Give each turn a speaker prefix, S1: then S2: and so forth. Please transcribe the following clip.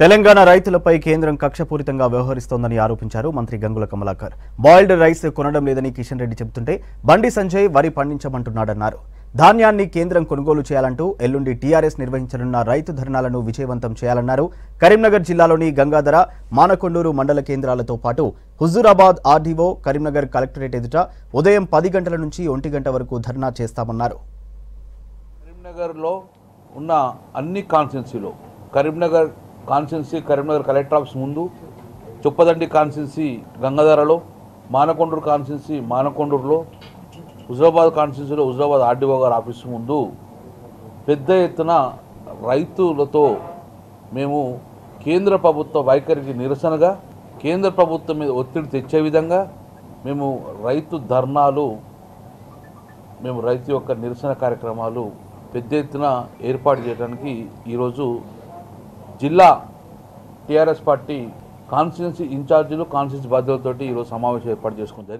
S1: తెలంగాణ రైతులపై కేంద్రం కక్షపూరితంగా వ్యవహరిస్తోందని ఆరోపించారు మంత్రి గంగుల కమలాకర్ బాయిల్డ్ రైస్ కొనడం లేదని కిషన్ రెడ్డి చెబుతుంటే బండి సంజయ్ వరి పండించమంటున్నాడన్నారు ధాన్యాన్ని కేంద్రం కొనుగోలు చేయాలంటూ ఎల్లుండి టీఆర్ఎస్ నిర్వహించనున్న రైతు ధర్నాలను విజయవంతం చేయాలన్నారు కరీంనగర్ జిల్లాలోని గంగాధర మానకొండూరు మండల కేంద్రాలతో పాటు హుజూరాబాద్ ఆర్డీఓ కరీంనగర్ కలెక్టరేట్ ఎదుట ఉదయం పది గంటల నుంచి ఒంటి గంట వరకు ధర్నా చేస్తామన్నారు
S2: కరీంనగర్లో ఉన్న అన్ని కాన్స్టిట్యున్సీలో Karimnagar constituency Karimnagar collector office ముందు చొప్పదండి కాన్స్టిట్యున్సీ గంగాధరలో మానకొండూరు కాన్స్టిట్యున్సీ మానకొండూరులో హుజరాబాద్ కాన్స్టిట్యున్సీలో హుజరాబాద్ ఆర్డీఓ గారి ఆఫీస్ ముందు పెద్ద ఎత్తున రైతులతో మేము కేంద్ర ప్రభుత్వ వైఖరికి నిరసనగా కేంద్ర ప్రభుత్వం మీద ఒత్తిడి తెచ్చే విధంగా మేము రైతు ధర్నాలు మేము రైతు యొక్క నిరసన కార్యక్రమాలు పెద్ద ఎత్తున ఏర్పాటు చేయడానికి ఈరోజు జిల్లా టీఆర్ఎస్ పార్టీ కాన్స్టిట్యున్సీ ఇన్ఛార్జీలు కాన్స్టిట్యూన్సీ బాధ్యులతోటి ఈరోజు సమావేశం ఏర్పాటు చేసుకుంది